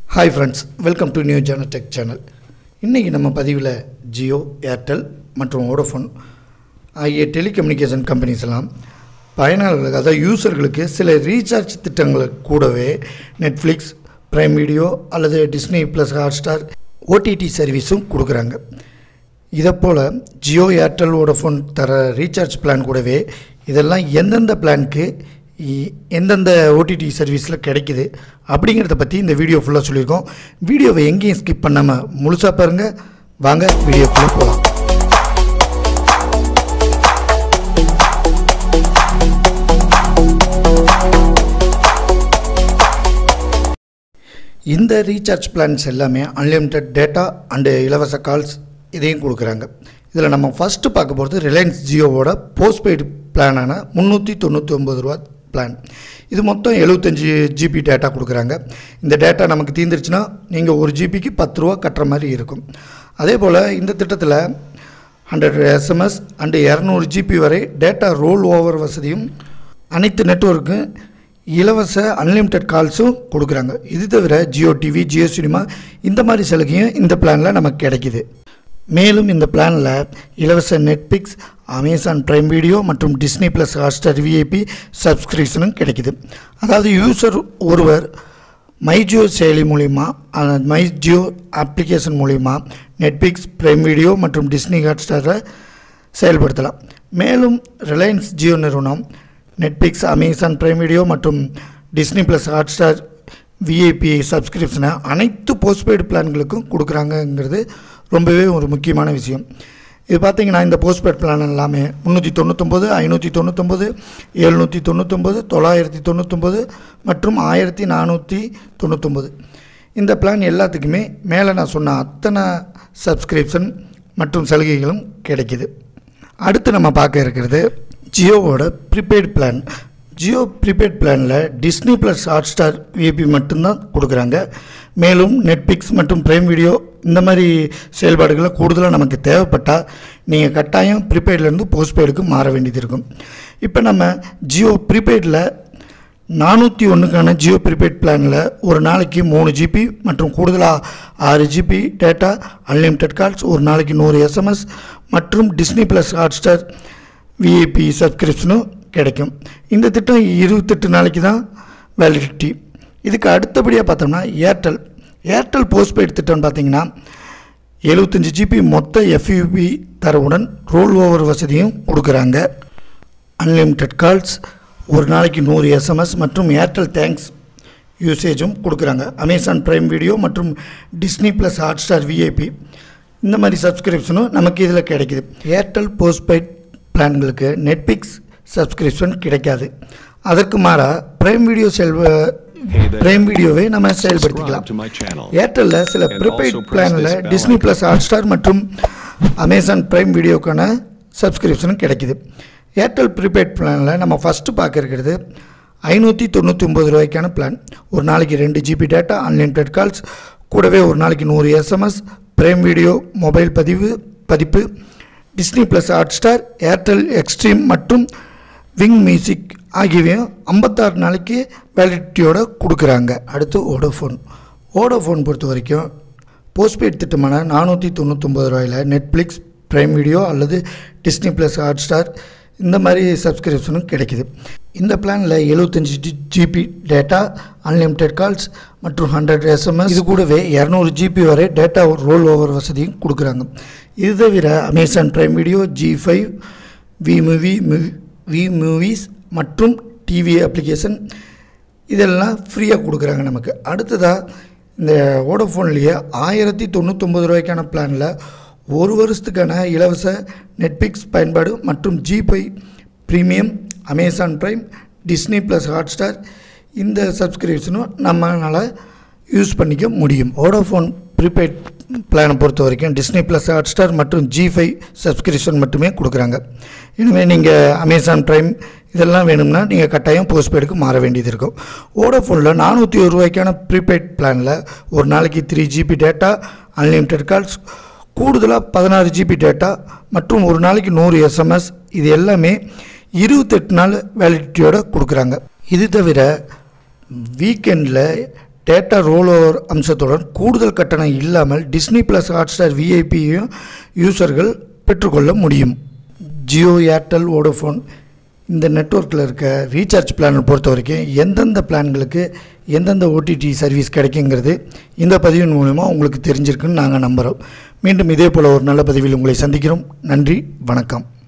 Hi friends welcome to new Jana tech channel இன்றைக்கி நம்ம பதிவில் ஜியோ ஏர்டெல் மற்றும் வோடஃபோன் ஆகிய டெலிகம்யூனிகேஷன் கம்பெனிஸ் எல்லாம் பயனாளர்களுக்கு அதாவது யூசர்களுக்கு சில ரீசார்ஜ் திட்டங்களுக்கு கூடவே நெட்ஃப்ளிக்ஸ் ப்ரைம் வீடியோ அல்லது டிஸ்னி ப்ளஸ் ஹாட்ஸ்டார் ஓடிடி சர்வீஸும் கொடுக்குறாங்க இதை போல் ஜியோ ஏர்டெல் வோடஃபோன் தர ரீசார்ஜ் பிளான் கூடவே இதெல்லாம் எந்தெந்த பிளானுக்கு இ- எந்தெந்த ஓடிடி சர்வீஸில் கிடைக்குது அப்படிங்கிறத பற்றி இந்த வீடியோ ஃபுல்லாக சொல்லியிருக்கோம் வீடியோவை எங்கேயும் ஸ்கிப் பண்ணாமல் முழுசாக பாருங்கள் வாங்க வீடியோக்குள்ளே போகலாம் இந்த ரீசார்ஜ் பிளான்ஸ் எல்லாமே அன்லிமிட்டெட் டேட்டா அண்டு இலவச கால்ஸ் இதையும் கொடுக்குறாங்க இதில் நம்ம ஃபஸ்ட்டு பார்க்க போகிறது ரிலையன்ஸ் ஜியோவோட போஸ்ட்பெய்டு பிளானான முந்நூற்றி தொண்ணூற்றி ஒம்பது ரூபா பிளான் இது மொத்தம் எழுபத்தஞ்சி ஜிபி டேட்டா கொடுக்குறாங்க இந்த டேட்டா நமக்கு தீர்ந்துருச்சுன்னா நீங்கள் ஒரு ஜிபிக்கு பத்து ரூபா கட்டுற மாதிரி இருக்கும் அதே போல் இந்த திட்டத்தில் ஹண்ட்ரட் எஸ்எம்எஸ் அண்டு இரநூறு ஜிபி வரை டேட்டா ரோல் ஓவர் வசதியும் அனைத்து நெட்வொர்க்கும் இலவச அன்லிமிட்டெட் கால்ஸும் கொடுக்குறாங்க இது தவிர ஜியோ டிவி ஜியோ சினிமா இந்த மாதிரி சலுகையும் இந்த பிளானில் நமக்கு கிடைக்குது மேலும் இந்த பிளானில் இலவச நெட்ஃப்ளிக்ஸ் அமேசான் பிரைம் வீடியோ மற்றும் டிஸ்னி ப்ளஸ் ஹாட்ஸ்டார் விஐபி சப்ஸ்கிரிப்ஷனும் கிடைக்குது அதாவது யூசர் ஒருவர் மைஜியோ செயலி மூலிமா அந்த மைஜியோ அப்ளிகேஷன் மூலிமா நெட்ஃப்ளிக்ஸ் பிரைம் வீடியோ மற்றும் டிஸ்னி ஹாட்ஸ்டாரை செயல்படுத்தலாம் மேலும் ரிலையன்ஸ் ஜியோ நிறுவனம் நெட்ஃப்ளிக்ஸ் அமேசான் பிரைம் வீடியோ மற்றும் டிஸ்னி ப்ளஸ் ஹாட்ஸ்டார் விஐபி சப்ஸ்கிரிப்ஷனை அனைத்து போஸ்ட்பெய்டு பிளான்களுக்கும் கொடுக்குறாங்கங்கிறது ரொம்பவே ஒரு முக்கியமான விஷயம் இது பார்த்தீங்கன்னா இந்த போஸ்ட்பெய்ட் பிளான் எல்லாமே முந்நூற்றி தொண்ணூத்தொம்பது ஐநூற்றி தொண்ணூத்தொம்பது எழுநூற்றி தொண்ணூத்தொம்பது தொள்ளாயிரத்தி தொண்ணூத்தொம்பது மற்றும் ஆயிரத்தி நானூற்றி தொண்ணூத்தொம்பது இந்த பிளான் எல்லாத்துக்குமே மேலே நான் சொன்ன அத்தனை சப்ஸ்கிரிப்ஷன் மற்றும் சலுகைகளும் கிடைக்குது அடுத்து நம்ம பார்க்க இருக்கிறது ஜியோவோட ப்ரீபெய்டு பிளான் ஜியோ ப்ரீபெய்ட் பிளானில் டிஸ்னி ப்ளஸ் ஹாட்ஸ்டார் விஐபி மட்டும்தான் கொடுக்குறாங்க மேலும் நெட்ஃப்ளிக்ஸ் மற்றும் பிரைம் வீடியோ இந்த மாதிரி செயல்பாடுகளை கூடுதலாக நமக்கு தேவைப்பட்டால் நீங்கள் கட்டாயம் ப்ரீபெய்ட்லேருந்து போஸ்ட்பெய்டுக்கு மாற வேண்டியது இருக்கும் இப்போ நம்ம ஜியோ ப்ரீபெய்டில் நானூற்றி ஒன்றுக்கான ஜியோ ப்ரீபெய்ட் பிளானில் ஒரு நாளைக்கு மூணு ஜிபி மற்றும் கூடுதலாக ஆறு ஜிபி டேட்டா அன்லிமிட்டெட் கால்ஸ் ஒரு நாளைக்கு நூறு எஸ்எம்எஸ் மற்றும் டிஸ்னி ப்ளஸ் ஹாட்ஸ்டார் விஐபி சப்ஸ்கிரிப்ஷனும் கிடைக்கும் இந்த திட்டம் இருபத்தெட்டு நாளைக்கு தான் வேலிடிட்டி இதுக்கு அடுத்தபடியாக பார்த்தோம்னா ஏர்டெல் ஏர்டெல் போஸ்ட்பெய்டு திட்டம்னு பார்த்தீங்கன்னா எழுபத்தஞ்சி ஜிபி மொத்த எஃப்யூபி தரவுடன் ரோல் ஓவர் வசதியும் கொடுக்குறாங்க அன்லிமிட்டெட் கால்ஸ் ஒரு நாளைக்கு நூறு எஸ்எம்எஸ் மற்றும் ஏர்டெல் தேங்க்ஸ் யூசேஜும் கொடுக்குறாங்க அமேசான் பிரைம் வீடியோ மற்றும் டிஸ்னி ப்ளஸ் ஹாட்ஸ்டார் விஐபி இந்த மாதிரி சப்ஸ்கிரிப்ஷனும் நமக்கு இதில் கிடைக்குது ஏர்டெல் போஸ்ட்பெய்ட் பிளான்களுக்கு நெட்ஃப்ளிக்ஸ் சப்ஸ்கிரிப்ஷன் கிடைக்காது அதற்கு மாறாக பிரைம் வீடியோ செல்வ பிரைம் வீடியோவை நம்ம செயல்படுத்திக்கலாம் Subscribe to my channel. ஏர்டெல்லில் சில And ப்ரிபெய்ட் also press பிளானில் this bell Disney icon. Plus Hotstar மற்றும் அமேசான் பிரைம் வீடியோக்கான சப்ஸ்கிரிப்ஷனும் கிடைக்குது ஏர்டெல் ப்ரீபெய்ட் பிளானில் நம்ம ஃபஸ்ட்டு பார்க்க இருக்கிறது ஐநூற்றி தொண்ணூற்றி ஒம்பது ரூபாய்க்கான பிளான் ஒரு நாளைக்கு ரெண்டு ஜிபி டேட்டா அன்லிமிட்டெட் கால்ஸ் கூடவே ஒரு நாளைக்கு நூறு எஸ்எம்எஸ் பிரைம் வீடியோ மொபைல் பதிவு பதிப்பு Disney plus Hotstar Airtel Xstream மற்றும் விங் மியூசிக் ஆகியவையும் ஐம்பத்தாறு நாளைக்கு வேலிடிட்டியோட கொடுக்குறாங்க அடுத்து ஓடோஃபோன் ஓடோஃபோன் பொறுத்த வரைக்கும் போஸ்ட்பெய்ட் திட்டமான நானூற்றி தொண்ணூத்தொம்பது ரூபாயில் நெட்ஃப்ளிக்ஸ் பிரைம் வீடியோ அல்லது டிஸ்னி ப்ளஸ் ஹாட்ஸ்டார் இந்த மாதிரி சப்ஸ்கிரிப்ஷனும் கிடைக்குது இந்த பிளானில் எழுபத்தஞ்சி ஜிபி டேட்டா அன்லிமிட்டெட் கால்ஸ் மற்றும் ஹண்ட்ரட் எஸ்எம்எஸ் இது கூடவே இரநூறு ஜிபி வரை டேட்டா ரோல் ஓவர் வசதியும் கொடுக்குறாங்க இது தவிர Amazon Prime video Zee five Vi movie Vi movies மற்றும் டிவி அப்ளிகேஷன் இதெல்லாம் ஃப்ரீயாக கொடுக்குறாங்க நமக்கு அடுத்ததாக இந்த வோடோஃபோன்லேயே ஆயிரத்தி தொண்ணூத்தொம்பது ரூபாய்க்கான பிளானில் ஒரு வருஷத்துக்கான இலவச நெட்ஃப்ளிக்ஸ் பயன்பாடு மற்றும் ஜிபை premium Amazon Prime Disney plus Hotstar இந்த சப்ஸ்கிரிப்ஷனும் நம்மளால் யூஸ் பண்ணிக்க முடியும் வோடோஃபோன் ப்ரீபெய்ட் பிளானை பொறுத்த வரைக்கும் டிஸ்னி ப்ளஸ் ஹாட்ஸ்டார் மற்றும் ஜி ஃபைவ் சப்ஸ்கிரிப்ஷன் மட்டுமே கொடுக்குறாங்க எனவே நீங்கள் அமேசான் பிரைம் இதெல்லாம் வேணும்னா நீங்கள் கட்டாயம் போஸ்ட்பெய்டுக்கு மாற வேண்டியது இருக்கும் வோடோஃபோனில் நானூற்றி ஒரு ரூபாய்க்கான ப்ரீபெய்ட் பிளானில் ஒரு நாளைக்கு three GB data unlimited calls கூடுதலாக பதினாறு ஜிபி டேட்டா மற்றும் ஒரு நாளைக்கு நூறு எஸ்எம்எஸ் இது எல்லாமே இருபத்தெட்டு நாள் வேலிடிட்டியோட கொடுக்குறாங்க இது தவிர வீக்கெண்டில் டேட்டா ரோல் ஓவர் அம்சத்துடன் கூடுதல் கட்டணம் இல்லாமல் டிஸ்னி ப்ளஸ் ஹாட்ஸ்டார் விஐபியையும் யூசர்கள் பெற்றுக்கொள்ள முடியும் ஜியோ ஏர்டெல் வோடோஃபோன் இந்த நெட்வொர்க்கில் இருக்க ரீசார்ஜ் பிளானை பொறுத்த வரைக்கும் எந்தெந்த பிளான்களுக்கு எந்தெந்த ஓடிடி சர்வீஸ் கிடைக்குங்கிறது இந்த பதிவின் மூலமா உங்களுக்கு தெரிஞ்சிருக்குன்னு நாங்கள் நம்புகிறோம் மீண்டும் இதே போல் ஒரு நல்ல பதிவில் உங்களை சந்திக்கிறோம் நன்றி வணக்கம்